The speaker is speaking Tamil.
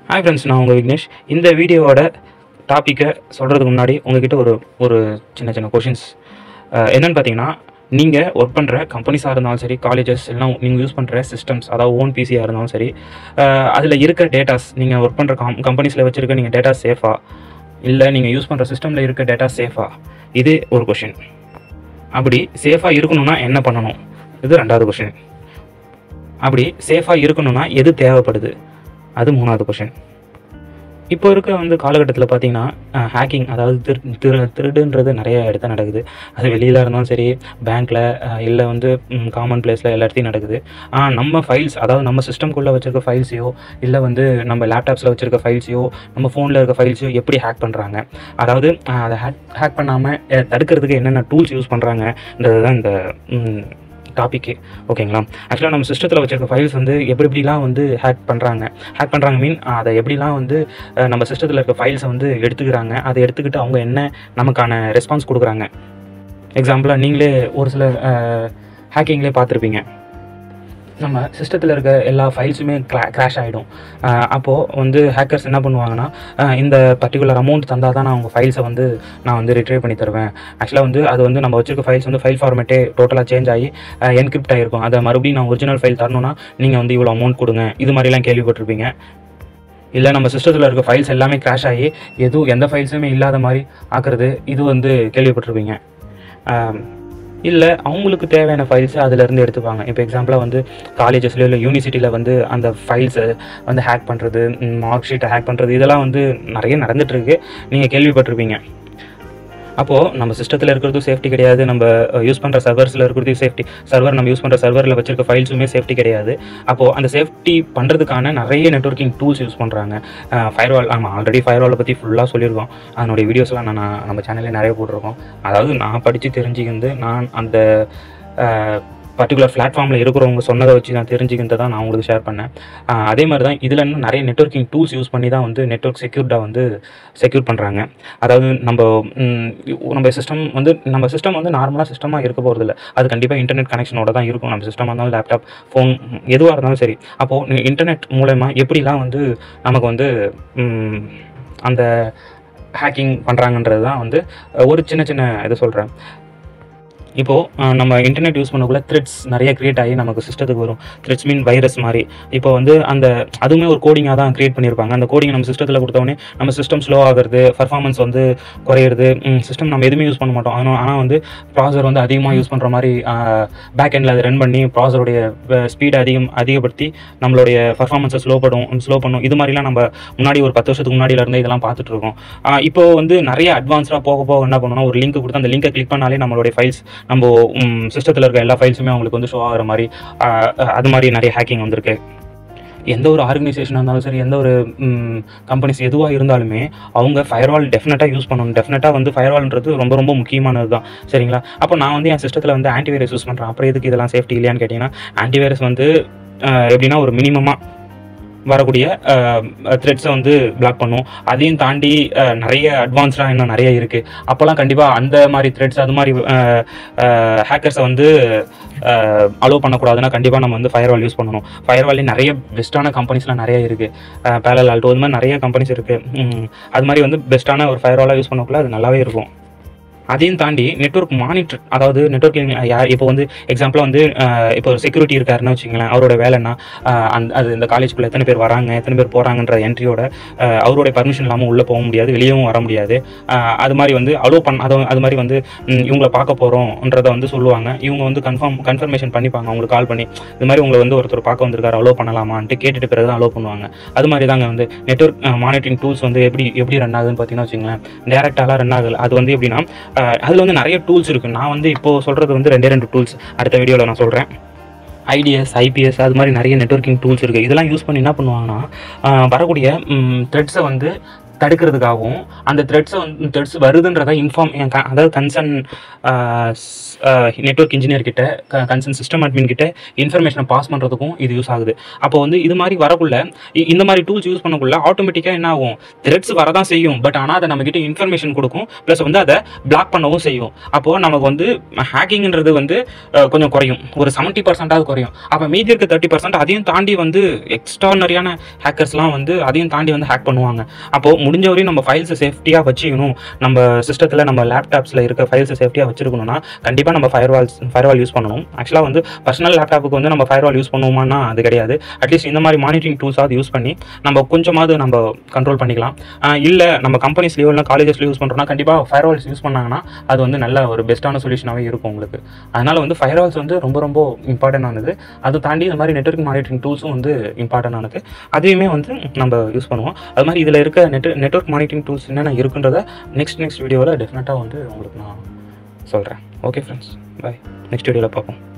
ஹாய் ஃப்ரெண்ட்ஸ் நான் உங்கள் விக்னேஷ் இந்த வீடியோவோட டாப்பிக்கை சொல்கிறதுக்கு முன்னாடி உங்ககிட்ட ஒரு ஒரு சின்ன சின்ன கொஷின்ஸ் என்னென்னு பார்த்தீங்கன்னா நீங்கள் ஒர்க் பண்ணுற கம்பெனிஸாக இருந்தாலும் சரி காலேஜஸ் எல்லாம் நீங்கள் யூஸ் பண்ணுற சிஸ்டம்ஸ் அதாவது ஓன் பிசியாக இருந்தாலும் சரி அதில் இருக்க டேட்டாஸ் நீங்கள் ஒர்க் பண்ணுற கம் கம்பெனிஸில் வச்சுருக்க நீங்கள் டேட்டா சேஃபா இல்லை நீங்கள் யூஸ் பண்ணுற சிஸ்டமில் இருக்க டேட்டா சேஃபா இது ஒரு கொஷின் அப்படி சேஃபாக இருக்கணும்னா என்ன பண்ணணும் இது ரெண்டாவது கொஷின் அப்படி சேஃபாக இருக்கணும்னா எது தேவைப்படுது அது மூணாவது கொஷின் இப்போ இருக்க வந்து காலகட்டத்தில் பார்த்தீங்கன்னா ஹேக்கிங் அதாவது திரு திரு திருடுன்றது நிறைய இடத்த நடக்குது அது வெளியில் இருந்தாலும் சரி பேங்க்கில் இல்லை வந்து காமன் பிளேஸில் எல்லா இடத்தையும் நடக்குது ஆனால் நம்ம ஃபைல்ஸ் அதாவது நம்ம சிஸ்டம்குள்ளே வச்சிருக்க ஃபைல்ஸையோ இல்லை வந்து நம்ம லேப்டாப்ஸில் வச்சிருக்க ஃபைல்ஸையோ நம்ம ஃபோனில் இருக்க ஃபைல்ஸையோ எப்படி ஹேக் பண்ணுறாங்க அதாவது அஹ், அதை ஹேக் ஹேக் பண்ணாமல் தடுக்கிறதுக்கு என்னென்ன டூல்ஸ் யூஸ் பண்ணுறாங்கன்றது தான் இந்த ம், டாப்பிக்கு ஓகேங்களா ஆக்சுவலாக நம்ம சிஸ்டத்தில் வச்சிருக்க ஃபைல்ஸ் வந்து எப்படி எப்படிலாம் வந்து ஹேக் பண்ணுறாங்க ஹேக் பண்ணுறாங்க மீன் அதை எப்படிலாம் வந்து அஹ், நம்ம சிஸ்டத்தில் இருக்க ஃபைல்ஸை வந்து எடுத்துக்கிறாங்க அதை எடுத்துக்கிட்டு அவங்க என்ன நமக்கான ரெஸ்பான்ஸ் கொடுக்குறாங்க எக்ஸாம்பிளாக நீங்களே ஒரு சில ஹேக்கிங்லேயே பார்த்துருப்பீங்க நம்ம சிஸ்டத்தில் இருக்க எல்லா ஃபைல்ஸுமே க்ரா கிராஷ் ஆகிடும் அப்போது வந்து ஹேக்கர்ஸ் என்ன பண்ணுவாங்கன்னா அஹ், இந்த பர்டிகுலர் அமௌண்ட் தந்தால் தான் நான் உங்கள் ஃபைல்ஸை வந்து நான் வந்து ரிட்ரைவ் பண்ணி தருவேன் ஆக்சுவலாக வந்து அது வந்து நம்ம வச்சிருக்க ஃபைல்ஸ் வந்து ஃபைல் ஃபார்மேட்டே டோட்டலாக சேஞ்ச் ஆகி என்கிரிப்ட் ஆகிருக்கும் அதை மறுபடியும் நான் ஒரிஜினல் ஃபைல் தரணும்னா நீங்கள் வந்து இவ்வளோ அமௌண்ட் கொடுங்க இது மாதிரிலாம் கேள்விப்பட்டிருப்பீங்க இல்லை நம்ம சிஸ்டத்தில் இருக்க ஃபைல்ஸ் எல்லாமே கிராஷ் ஆகி எதுவும் எந்த ஃபைல்ஸுமே இல்லாத மாதிரி ஆக்குறது இது வந்து கேள்விப்பட்டிருப்பீங்க இல்லை அவங்களுக்கு தேவையான ஃபைல்ஸை அதிலேருந்து எடுத்துப்பாங்க இப்போ எக்ஸாம்பிளாக வந்து காலேஜஸ்லையோ இல்லை யூனிவர்சிட்டியில் வந்து அந்த ஃபைல்ஸை வந்து ஹேக் பண்ணுறது மார்க் ஷீட்டை ஹேக் பண்ணுறது இதெல்லாம் வந்து நிறைய நடந்துகிட்ருக்கு நீங்கள் கேள்விப்பட்டிருப்பீங்க அப்போது நம்ம சிஸ்டத்தில் இருக்கிறதும் சேஃப்டி கிடையாது நம்ம யூஸ் பண்ணுற சர்வர்ஸில் இருக்கிறதும் சேஃப்டி சர்வர் நம்ம யூஸ் பண்ணுற சர்வரில் வச்சிருக்க ஃபைல்ஸுமே சேஃப்டி கிடையாது அப்போது அந்த சேஃப்டி பண்ணுறதுக்கான நிறைய நெட்வொர்க்கிங் டூல்ஸ் யூஸ் பண்ணுறாங்க ஃபயர்வால் நம்ம ஆல்ரெடி ஃபயர்வாலை பற்றி ஃபுல்லாக சொல்லியிருக்கோம் அதனுடைய வீடியோஸ்லாம் நான் நான் நம்ம சேனல்லே நிறைய போட்டிருக்கோம் அதாவது நான் படித்து தெரிஞ்சுக்கிந்து நான் அந்த பர்டிகுலர் பிளாட்ஃபார்மில் இருக்கிறவங்க சொன்னதை வச்சு நான் தெரிஞ்சுக்கிட்டு தான் நான் உங்களுக்கு ஷேர் பண்ணேன் ஆஹ் அதே மாதிரி தான் இதில் இன்னும் நிறைய நெட்வொர்க்கிங் டூல்ஸ் யூஸ் பண்ணி தான் வந்து நெட்வொர்க் செக்யூர்டாக வந்து செக்யூர் பண்ணுறாங்க அதாவது நம்ம ம், நம்ம சிஸ்டம் வந்து நம்ம சிஸ்டம் வந்து நார்மலாக சிஸ்டமாக இருக்க போகிறதில்ல அது கண்டிப்பாக இன்டர்நெட் கனெக்ஷனோட தான் இருக்கும் நம்ம சிஸ்டமாக இருந்தாலும் லேப்டாப் ஃபோன் எதுவாக இருந்தாலும் சரி அப்போது இன்டர்நெட் மூலயமா எப்படிலாம் வந்து நமக்கு வந்து ம், அந்த ஹேக்கிங் பண்ணுறாங்கன்றது தான் வந்து ஒரு சின்ன சின்ன இதை சொல்கிறேன் இப்போது நம்ம இன்டர்நெட் யூஸ் பண்ணக்குள்ள த்ரெட்ஸ் நிறைய க்ரியேட் ஆகி நமக்கு சிஸ்டத்துக்கு வரும் த்ரெட்ஸ் மீன் வைரஸ் மாதிரி இப்போ வந்து அந்த அதுவுமே ஒரு கோடிங்காக தான் க்ரியேட் பண்ணியிருப்பாங்க அந்த கோடிங் நம்ம சிஸ்டத்தில் கொடுத்தோடனே நம்ம சிஸ்டம் ஸ்லோ ஆகுறது பர்ஃபார்மன்ஸ் வந்து குறையிறது சிஸ்டம் நம்ம எதுவுமே யூஸ் பண்ண மாட்டோம் ஆனால் ஆனால் வந்து ப்ராசர் வந்து அதிகமாக யூஸ் பண்ணுற மாதிரி பேக் எண்டில் அதை ரன் பண்ணி ப்ராசருடைய ஸ்பீட் அதிகம் அதிகப்படுத்தி நம்மளுடைய பர்ஃபார்மன்ஸை ஸ்லோ பண்ணும் ஸ்லோ பண்ணும் இது மாதிரிலாம் நம்ம முன்னாடி ஒரு பத்து வருஷத்துக்கு முன்னாடியில இருந்து இதெல்லாம் பார்த்துட்டு இருக்கோம் ஆஹ் இப்போ வந்து நிறைய அட்வான்ஸ்டாக போக போக என்ன பண்ணணும் ஒரு லிங்க் கொடுத்து அந்த லிங்கை கிளிக் பண்ணாலே நம்மளுடைய ஃபைல்ஸ் நம்ம சிஸ்டத்தில் இருக்க எல்லா ஃபைல்ஸுமே அவங்களுக்கு வந்து ஷோ ஆகிற மாதிரி ஆஹ் அது மாதிரி நிறைய ஹேக்கிங் வந்திருக்கு எந்த ஒரு ஆர்கனைசேஷனாக இருந்தாலும் சரி எந்த ஒரு கம்பெனிஸ் எதுவாக இருந்தாலுமே அவங்க ஃபயர்வால் டெஃபினட்டாக யூஸ் பண்ணணும் டெஃபினட்டாக வந்து ஃபயர்வால்ன்றது ரொம்ப ரொம்ப முக்கியமானது தான் சரிங்களா அப்போ நான் வந்து என் சிஸ்டத்தில் வந்து ஆன்டிவைரஸ் யூஸ் பண்ணுறேன் அப்புறம் எதுக்கு இதெல்லாம் சேஃப்டி இல்லையான்னு கேட்டிங்கன்னா ஆன்டிவைரஸ் வந்து ஆஹ் எப்படின்னா ஒரு மினிமமாக வரக்கூடிய த்ரெட்ஸை வந்து பிளாக் பண்ணும் அதையும் தாண்டி அஹ், நிறைய அட்வான்ஸ்டாக இன்னும் நிறைய இருக்குது அப்போல்லாம் கண்டிப்பாக அந்த மாதிரி த்ரெட்ஸ் அது மாதிரி ஹேக்கர்ஸை வந்து அலோவ் பண்ணக்கூடாதுன்னா கண்டிப்பாக நம்ம வந்து ஃபயர்வால் யூஸ் பண்ணணும் ஃபயர்வாலே நிறைய பெஸ்ட்டான கம்பெனிஸ்லாம் நிறைய இருக்குது பேலல் ஆல்டோ இது மாதிரி நிறைய கம்பெனிஸ் இருக்குது அது மாதிரி வந்து பெஸ்ட்டான ஒரு ஃபயர்வாலாக யூஸ் பண்ணக்குள்ள அது நல்லாவே இருக்கும் அதையும் தாண்டி நெட்வொர்க் மானிட்டர் அதாவது நெட்வொர்க்கிங் யார் இப்போ வந்து எக்ஸாம்பிளாக வந்து அஹ், இப்போ ஒரு செக்யூரிட்டி இருக்காருன்னு வச்சுங்களேன் அவரோட வேலைன்னா அஹ், அந்த அது இந்த காலேஜ்குள்ளே எத்தனை பேர் வராங்க எத்தனை பேர் போகிறாங்கன்ற என்ட்ரியோட அஹ், அவருடைய பர்மிஷன் இல்லாமல் உள்ளே போக முடியாது வெளியவும் வர முடியாது அஹ், அது மாதிரி வந்து அலோவ் பண்ண அது அது மாதிரி வந்து ம், இவங்களை பார்க்க போகிறோன்றதை வந்து சொல்லுவாங்க இவங்க வந்து கன்ஃபார்ம் கன்ஃபர்மேஷன் பண்ணிப்பாங்க அவங்களுக்கு கால் பண்ணி இது மாதிரி உங்களை வந்து ஒருத்தர் பார்க்க வந்திருக்காரு அலோவ் பண்ணலாமான்ட்டு கேட்டுட்டு பிறகு தான் அலோவ் பண்ணுவாங்க அது மாதிரி தாங்க வந்து நெட்வொர்க் மானிட்டரிங் டூல்ஸ் வந்து எப்படி எப்படி ரன் ஆகுதுன்னு பார்த்தீங்கன்னா வச்சுங்களேன் டேரெக்டாலாம் ரன் ஆகல அது வந்து எப்படின்னா அதில் வந்து நிறைய டூல்ஸ் இருக்குது நான் வந்து இப்போ சொல்கிறது வந்து ரெண்டே ரெண்டு டூல்ஸ் அடுத்த வீடியோவில் நான் சொல்கிறேன் ஐடிஎஸ் ஐபிஎஸ் அது மாதிரி நிறைய நெட்வொர்க்கிங் டூல்ஸ் இருக்குது இதெல்லாம் யூஸ் பண்ணி என்ன பண்ணுவாங்கன்னா ஆஹ் வரக்கூடிய த்ரெட்ஸை வந்து தடுக்கிறதுக்காகவும் அந்த த்ரெட்ஸை வந்து த்ரெட்ஸ் வருதுன்றதை இன்ஃபார்ம் அதாவது கன்சர்ன் நெட்ஒர்க் இன்ஜினியர் கிட்ட கன்சர்ன் சிஸ்டம் அட்மின் கிட்ட இன்ஃபர்மேஷனை பாஸ் பண்ணுறதுக்கும் இது யூஸ் ஆகுது அப்போ வந்து இது மாதிரி வரக்குள்ள இ- இந்த மாதிரி டூல்ஸ் யூஸ் பண்ணக்குள்ள ஆட்டோமேட்டிக்காக என்ன ஆகும் த்ரெட்ஸ் வரதான் செய்யும் பட் ஆனால் அதை நம்மக்கிட்ட இன்ஃபர்மேஷன் கொடுக்கும் ப்ளஸ் வந்து அதை பிளாக் பண்ணவும் செய்யும் அப்போது நமக்கு வந்து ஹேக்கிங்ன்றது வந்து அஹ், கொஞ்சம் குறையும் ஒரு செவன்ட்டி பர்சன்டாவது குறையும் அப்போ மீதி இருக்க தேர்ட்டி பர்சன்ட் அதையும் தாண்டி வந்து எக்ஸ்ட்ரானரியான ஹேக்கர்ஸ்லாம் வந்து அதையும் தாண்டி வந்து ஹேக் பண்ணுவாங்க அப்போது முடிஞ்ச வரையும் நம்ம ஃபைல்ஸை சேஃப்டியாக வச்சுக்கணும் நம்ம சிஸ்டத்தில் நம்ம லேப்டாப்ஸில் இருக்க ஃபைல்ஸை சேஃப்டியாக வச்சிருக்கணும்னா கண்டிப்பாக நம்ம ஃபயர்வால்ஸ் ஃபயர்வால் யூஸ் பண்ணணும் ஆக்சுவலாக வந்து பர்சனல் லேப்டாப்புக்கு வந்து நம்ம ஃபயர்வால் யூஸ் பண்ணுவோமானா அது கிடையாது அட்லீஸ்ட் இந்த மாதிரி மானிட்டரிங் டூல்ஸாவது யூஸ் பண்ணி நம்ம கொஞ்சமாவது நம்ம கண்ட்ரோல் பண்ணிக்கலாம் இல்லை நம்ம கம்பெனிஸ்லேயோ இல்லை காலேஜஸ்லையோ யூஸ் பண்ணுறோம்னா கண்டிப்பாக ஃபயர்வால்ஸ் யூஸ் பண்ணாங்கன்னா அது வந்து நல்ல ஒரு பெஸ்ட்டான சொல்யூஷனாகவே இருக்கும் உங்களுக்கு அதனால் வந்து ஃபயர்வால்ஸ் வந்து ரொம்ப ரொம்ப இம்பார்ட்டண்டானது அதை தாண்டி இந்த மாதிரி நெட்ஒர்க் மானிட்டரிங் டூல்ஸும் வந்து இம்பார்ட்டண்டானது அதையுமே வந்து நம்ம யூஸ் பண்ணுவோம் அது மாதிரி இதில் இருக்க நெட் நெட்ஒர்க் மானிட்டரிங் டூல்ஸ் என்னென்ன இருக்குன்றத நெக்ஸ்ட் நெக்ஸ்ட் வீடியோவில் டெஃபினட்டாக வந்து உங்களுக்கு நான் சொல்கிறேன் ஓகே ஃப்ரெண்ட்ஸ் பை நெக்ஸ்ட் வீடியோவில் பார்ப்போம்